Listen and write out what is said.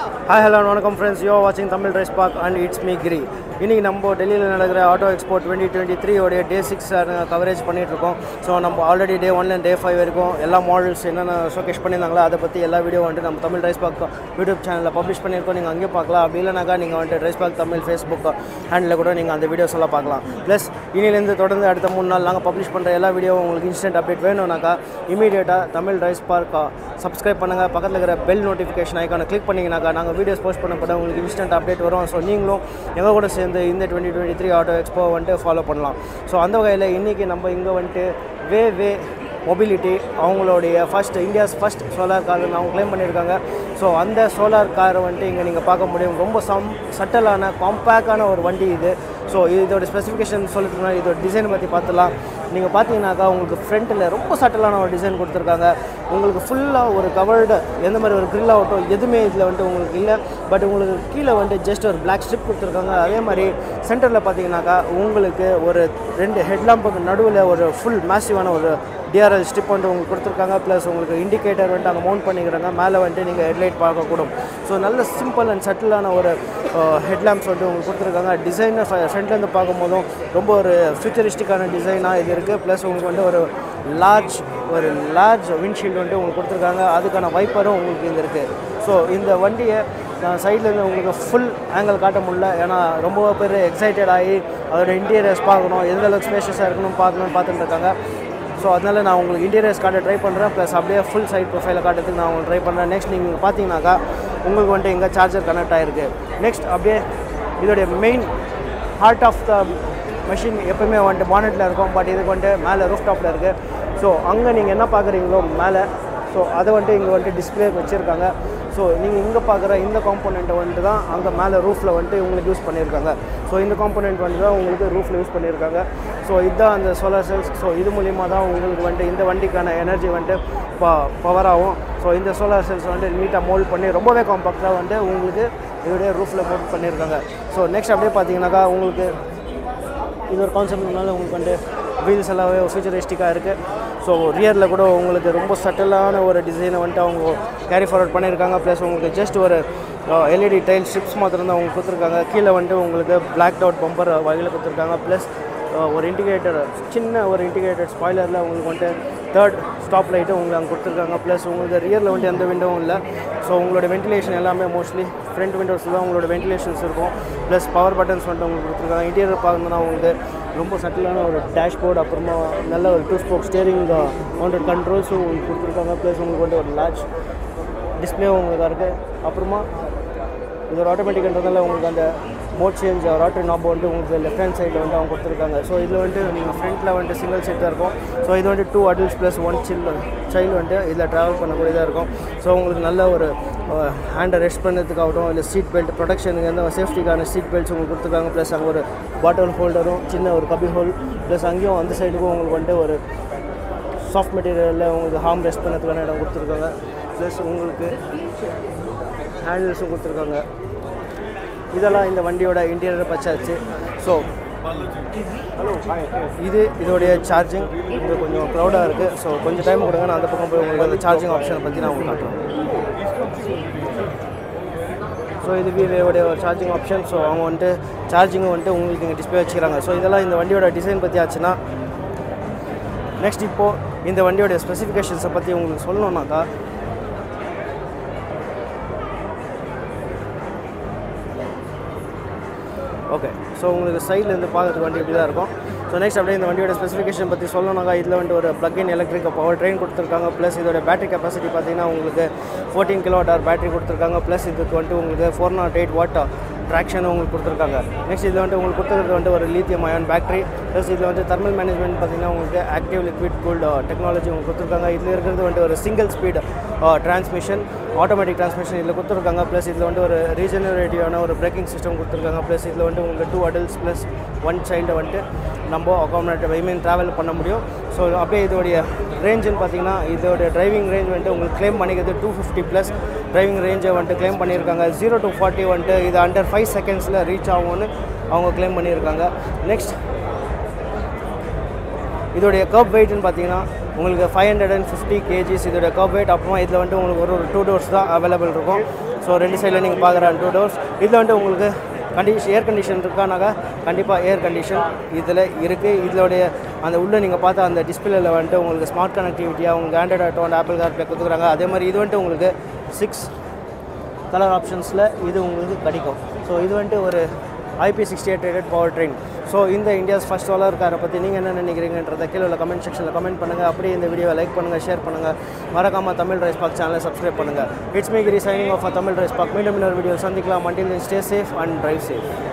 hi hello வணக்கம் friends yo வாட்சிங் Tamil Rise Park and it's me Giri இன்றைக்கி நம்ம டெல்லியில் நடக்கிற auto expo twenty twenty three உடைய டே சிக்ஸ் கவரேஜ் பண்ணிகிட்ருக்கோம் ஸோ நம்ம ஆல்ரெடி டே ஒன்ல டே ஃபைவ் வரைக்கும் எல்லா மாடல்ஸ் என்னென்ன ஷோகேஸ் பண்ணியிருந்தாங்களோ அதை பற்றி எல்லா வீடியோ வந்துட்டு நம்ம தமிழ் ரைஸ் பார்க் யூடியூப் சேனலில் பப்ளிஷ் பண்ணியிருக்கோம் நீங்கள் அங்கேயும் பார்க்கலாம் அப்படி இல்லைனாக்கா நீங்கள் வந்துட்டு Rise Park Tamil Facebook handle கூட நீங்கள் அந்த வீடியோஸ் எல்லாம் பார்க்கலாம் ப்ளஸ் இனிலேருந்து தொடர்ந்து அடுத்த மூணு நாள் நாங்கள் பப்ளிஷ் பண்ணுற எல்லா வீடியோவும் உங்களுக்கு இன்ஸ்டன்ட் அப்டேட் வேணும்னாக்கா இமீடியட்டாக தமிழ் ரைஸ் பார்க் சப்ஸ்கிரைப் பண்ணுங்கள் பக்கத்தில் இருக்கிற பெல் நோட்டிஃபிகேஷன் ஐக்கானை கிளிக் பண்ணிங்கனாக்கா நாங்கள் வீடியோஸ் போஸ்ட் பண்ண கூட உங்களுக்கு இன்ஸ்டன்ட் அப்டேட் வரும் ஸோ நீங்களும் எங்கள் கூட சேர்ந்து இந்த twenty twenty three auto expo வந்துட்டு ஃபாலோ பண்ணலாம் ஸோ அந்த வகையில் இன்றைக்கி நம்ம இங்கே வந்துட்டு வே வே மொபிலிட்டி அவங்களுடைய first India's first solar car அவங்க க்ளைம் பண்ணியிருக்காங்க ஸோ அந்த சோலார் காரை வந்துட்டு இங்கே நீங்கள் பார்க்க முடியும் ரொம்ப சம் சட்டலான காம்பேக்டான ஒரு வண்டி இது ஸோ இதோட ஸ்பெசிஃபிகேஷன் சொல்லிட்டு முன்னாடி இதோட டிசைன் பற்றி பார்த்துலாம் நீங்கள் பார்த்தீங்கன்னாக்கா உங்களுக்கு ஃப்ரண்ட்டில் ரொம்ப சட்டலான ஒரு டிசைன் கொடுத்துருக்காங்க உங்களுக்கு ஃபுல்லாக ஒரு கவர்டு எந்த மாதிரி ஒரு grill ஆகட்டும் எதுவுமே இதில் வந்துட்டு உங்களுக்கு இல்லை பட் உங்களுக்கு கீழே வந்துட்டு ஜஸ்ட் ஒரு பிளாக் ஸ்ட்ரிப் கொடுத்துருக்காங்க அதே மாதிரி சென்டரில் பார்த்தீங்கன்னாக்கா உங்களுக்கு ஒரு ரெண்டு ஹெட்லாம்புக்கு நடுவில் ஒரு ஃபுல் மேசிவான ஒரு டிஆர்எல் ஸ்ட்ரிப் வந்துட்டு உங்களுக்கு கொடுத்துருக்காங்க ப்ளஸ் உங்களுக்கு இண்டிகேட்டர் வந்துட்டு அங்கே மவுண்ட் பண்ணிக்கிறாங்க மேலே வந்துட்டு நீங்கள் ஹெட்லைட் பார்க்கக்கூடும் ஸோ நல்ல சிம்பிள் அண்ட் சட்டிலான ஒரு ஹெட்லாம்ப்ஸ் வந்துட்டு உங்களுக்கு கொடுத்துருக்காங்க டிசைனை ஃப்ரண்ட்லேருந்து பார்க்கும்போதும் ரொம்ப ஒரு ஃபியூச்சரிஸ்டிக்கான டிசைனாக இது இருக்குது ப்ளஸ் உங்களுக்கு வந்து ஒரு லார்ஜ் ஒரு லார்ஜ் விண்ட்ஷீல்டு வந்துட்டு உங்களுக்கு கொடுத்துருக்காங்க அதுக்கான வைப்பரும் உங்களுக்கு இங்கே இருக்குது ஸோ இந்த வண்டியை நான் சைட்லேருந்து உங்களுக்கு ஃபுல் ஆங்கிள் காட்ட முடியல ஏன்னா ரொம்ப பேர் எக்ஸைட்டட் ஆகி அதோட இன்டீரியர்ஸ் பார்க்கணும் எந்த அளவுக்கு ஸ்பேஷியஸாக இருக்கணும் பார்க்கணும்னு பார்த்துட்டு இருக்காங்க ஸோ அதனால் நான் உங்களுக்கு இன்டீரியர்ஸ் காட்ட ட்ரை பண்ணுறேன் ப்ளஸ் அப்படியே ஃபுல் சைட் ப்ரொஃபைலை காட்டுறதுக்கு நான் உங்களுக்கு ட்ரை பண்ணுறேன் நெக்ஸ்ட் நீங்கள் பார்த்தீங்கன்னாக்கா உங்களுக்கு வந்துட்டு எங்கே சார்ஜர் கனெக்ட் ஆகிருக்கு நெக்ஸ்ட் அப்படியே இதோடைய main heart of the machine எப்பவுமே வந்துட்டு பானெட்டில் இருக்கும் பட் இதுக்கு வந்துட்டு மேலே ரூஃப் டாப்பில் இருக்குது ஸோ அங்கே நீங்கள் என்ன பார்க்குறீங்களோ மேலே ஸோ அதை வந்துட்டு இங்கே வந்துட்டு டிஸ்பிளே வச்சுருக்காங்க ஸோ நீங்கள் இங்கே பார்க்குற இந்த காம்போனெண்ட்டை வந்துட்டு தான் அங்கே மேலே ரூஃபில் வந்துட்டு உங்களுக்கு யூஸ் பண்ணியிருக்காங்க ஸோ இந்த காம்போனெண்ட் வந்துட்டு தான் உங்களுக்கு ரூஃபில் யூஸ் பண்ணியிருக்காங்க ஸோ இதுதான் அந்த சோலார் செல்ஸ் ஸோ இது மூலிமா தான் உங்களுக்கு வந்துட்டு இந்த வண்டிக்கான எனர்ஜி வந்துட்டு ப பவர் ஆகும் ஸோ இந்த சோலார் செல்ஸ் வந்துட்டு நீட்டாக மோல்ட் பண்ணி ரொம்பவே காம்பாக்டாக வந்துட்டு உங்களுக்கு இதோடைய ரூஃபில் மோல்ட் பண்ணியிருக்காங்க ஸோ நெக்ஸ்ட் அப்படியே பார்த்தீங்கன்னாக்கா உங்களுக்கு இது ஒரு கான்செப்ட்னால உங்களுக்கு வந்து வீல்ஸ் எல்லாமே ஃபியூச்சரிஸ்டிக்காக இருக்குது ஸோ ரியரில் கூட உங்களுக்கு ரொம்ப சட்டிலான ஒரு டிசைனை வந்துட்டு அவங்க கேரி ஃபார்வர்ட் பண்ணியிருக்காங்க ப்ளஸ் உங்களுக்கு ஜஸ்ட் ஒரு எல்இடி டைல் ஸ்ட்ரிப்ஸ் மாத்திரம் தான் அவங்க கொடுத்துருக்காங்க கீழே வந்துட்டு உங்களுக்கு பிளாக் டவுட் பம்பர் வகையில் கொடுத்துருக்காங்க ப்ளஸ் ஒரு இண்டிகேட்டர் சின்ன ஒரு இண்டிகேட்டர் ஸ்பாய்லரில் உங்களுக்கு வந்துட்டு தேர்ட் ஸ்டாப் லைட்டு உங்களுக்கு அங்கே கொடுத்துருக்காங்க ப்ளஸ் உங்களுக்கு ரியரில் வந்துட்டு எந்த விண்டோவும் இல்லை ஸோ உங்களோட வென்டிலேஷன் எல்லாமே மோஸ்ட்லி ஃப்ரண்ட் விண்டோஸ் தான் உங்களோட வென்டிலேஷன்ஸ் இருக்கும் ப்ளஸ் பவர் பட்டன்ஸ் வந்துட்டு உங்களுக்கு கொடுத்துருக்காங்க இன்டீரியர் பார்க்கணுன்னா உங்களுக்கு ரொம்ப சட்டிலான ஒரு டேஷ்போர்ட் அப்புறமா நல்ல ஒரு டூ ஸ்போக் ஸ்டேரிங் மவுண்டட் கண்ட்ரோல்ஸும் உங்களுக்கு கொடுத்துருக்காங்க ப்ளஸ் உங்களுக்கு வந்துட்டு ஒரு லார்ஜ் டிஸ்பிளே உங்களுக்கு இருக்குது அப்புறமா இது ஒரு ஆட்டோமேட்டிக்ன்றதால உங்களுக்கு அந்த மோட் சேஞ்ச் ராட்டர் நாப் வந்துட்டு உங்களுக்கு லெஃப்ட் ஹேண்ட் சைடில் வந்து அவங்க கொடுத்துருக்காங்க ஸோ இதில் வந்துட்டு நீங்கள் ஃப்ரண்ட்டில் வந்துட்டு சிங்கிள் சீட் தான் இருக்கும் ஸோ இது வந்துட்டு டூ அடல்ட்ஸ் ப்ளஸ் ஒன் சில் சைல்டு வந்துட்டு இதில் ட்ராவல் பண்ணக்கூடியதாக இருக்கும் ஸோ உங்களுக்கு நல்ல ஒரு ஹேண்டை ரெஸ்ட் பண்ணுறதுக்காகட்டும் இல்லை சீட் பெல்ட் ப்ரொடெக்ஷனுக்கு எந்த சேஃப்டிக்கான சீட் பெல்ட்ஸ் உங்களுக்கு கொடுத்துருக்காங்க ப்ளஸ் அங்கே ஒரு பாட்டில் ஹோல்டரும் சின்ன ஒரு கபி ஹோல் ப்ளஸ் அங்கேயும் அந்த சைடுக்கும் உங்களுக்கு வந்துட்டு ஒரு சாஃப்ட் மெட்டீரியலில் உங்களுக்கு ஹார்ம் ரெஸ்ட் பண்ணுறதுக்கான இடம் கொடுத்துருக்காங்க ப்ளஸ் உங்களுக்கு ஹேண்டில்ஸும் கொடுத்துருக்காங்க இதெல்லாம் இந்த வண்டியோட இன்டீரியர் பச்சாச்சு ஸோ இது இதோடைய சார்ஜிங் இது கொஞ்சம் க்ரௌடாக இருக்குது ஸோ கொஞ்சம் டைம் கொடுங்க நான் அந்த பக்கம் போய் உங்களுக்கு அந்த சார்ஜிங் ஆப்ஷனை பற்றி நான் உங்களுக்கு காட்டுறேன் ஸோ இது விவேவோடைய ஒரு சார்ஜிங் ஆப்ஷன் ஸோ அவங்க வந்துட்டு சார்ஜிங்கும் வந்துட்டு உங்களுக்கு இங்கே டிஸ்பிளே வச்சுக்கிறாங்க ஸோ இதெல்லாம் இந்த வண்டியோட டிசைன் பற்றி ஆச்சுன்னா நெக்ஸ்ட் இப்போது இந்த வண்டியோடைய ஸ்பெசிஃபிகேஷன்ஸை பற்றி உங்களுக்கு சொல்லணுன்னாக்கா ஓகே ஸோ உங்களுக்கு சைட்லேருந்து பார்க்குறதுக்கு வண்டி இப்படி தான் இருக்கும் ஸோ நெக்ஸ்ட் அப்படியே இந்த வண்டியோட ஸ்பெசிஃபிகேஷன் பற்றி சொல்லணும்னாக்கா இதில் வந்துட்டு ஒரு ப்ளக்-இன் எலக்ட்ரிக் பவர் ட்ரெயின் கொடுத்துருக்காங்க ப்ளஸ் இதோட பேட்டரி கெப்பாசிட்டி பார்த்தீங்கன்னா உங்களுக்கு ஃபோர்டீன் கிலோ வாட் பேட்டரி கொடுத்துருக்காங்க ப்ளஸ் இதுக்கு வந்துட்டு உங்களுக்கு four nought eight watt traction உங்களுக்கு கொடுத்துருக்காங்க நெக்ஸ்ட் இதில் வந்துட்டு உங்களுக்கு கொடுத்துருக்கிறது வந்துட்டு ஒரு லித்தியம் அயான் பேட்டரி ப்ளஸ் இதில் வந்து தெர்மல் மேனேஜ்மெண்ட் பார்த்தீங்கன்னா உங்களுக்கு ஆக்டிவ் லிக்விட் கூல்ட் டெக்னாலஜி உங்களுக்கு கொடுத்துருக்காங்க இதில் இருக்கிறது வந்துட்டு ஒரு single speed transmission automatic transmission இதில் கொடுத்துருக்காங்க ப்ளஸ் இதில் வந்து ஒரு ரீஜனரேட்டிவான ஒரு பிரேக்கிங் சிஸ்டம் கொடுத்துருக்காங்க ப்ளஸ் இதில் வந்து உங்களுக்கு டூ அடல்ட்ஸ் ப்ளஸ் ஒன் சைல்டை வந்துட்டு நம்ம அகாமடேட் ஐ மீன் ட்ராவல் பண்ண முடியும் ஸோ அப்படியே இதோடைய ரேஞ்சுன்னு பார்த்தீங்கன்னா இதோடைய டிரைவிங் ரேஞ்ச் வந்துட்டு உங்களுக்கு கிளைம் பண்ணிக்கிறது டூ ஃபிஃப்டி ப்ளஸ் டிரைவிங் ரேஞ்சை வந்துட்டு கிளைம் பண்ணியிருக்காங்க ஜீரோ டு ஃபார்ட்டி வந்துட்டு இது அண்டர் ஃபைவ் செகண்ட்ஸில் ரீச் ஆகும்னு அவங்க கிளைம் பண்ணியிருக்காங்க நெக்ஸ்ட் இதோடைய கப் வெயிட்னு பார்த்தீங்கன்னா உங்களுக்கு five hundred and fifty KGs இதோட கப் வெயிட் அப்புறமா இதில் வந்துட்டு உங்களுக்கு ஒரு ஒரு டூ டோர்ஸ் தான் அவைலபிள் இருக்கும் ஸோ ஸோ ரெண்டு சைடில் நீங்கள் பார்க்குற டூ டோர்ஸ் இதில் வந்துட்டு உங்களுக்கு கண்டிஷன் ஏர் கண்டிஷன் இருக்கானாக்கா கண்டிப்பாக ஏர் கண்டிஷன் இதில் இருக்குது இதோடைய அந்த உள்ளே நீங்கள் பார்த்தா அந்த டிஸ்பிளேல வந்துட்டு உங்களுக்கு ஸ்மார்ட் கனெக்டிவிட்டியாக உங்களுக்கு Android Auto and Apple CarPlay கொடுத்துக்குறாங்க அதே மாதிரி இது வந்துட்டு உங்களுக்கு சிக்ஸ் கலர் ஆப்ஷன்ஸில் இது உங்களுக்கு கிடைக்கும் ஸோ இது வந்துட்டு ஒரு IP sixty eight rated power train so இந்த இந்தியாஸ் ஃபஸ்ட் ஓலர் காரை பற்றி நீங்கள் என்ன நினைக்கிறீங்கன்றத கீழே உள்ள கமெண்ட் செக்ஷனில் கமெண்ட் பண்ணுங்கள் அப்படியே இந்த வீடியோவை லைக் பண்ணுங்கள் ஷேர் பண்ணுங்கள் மறக்காமல் தமிழ் ரைஸ் பாக் சேனலை சப்ஸ்கிரைப் பண்ணுங்கள் it's me Giri signing off Tamil Rise Park மீண்டும் இன்னொரு வீடியோ சந்திக்கலாம் மண்டில் stay safe and drive safe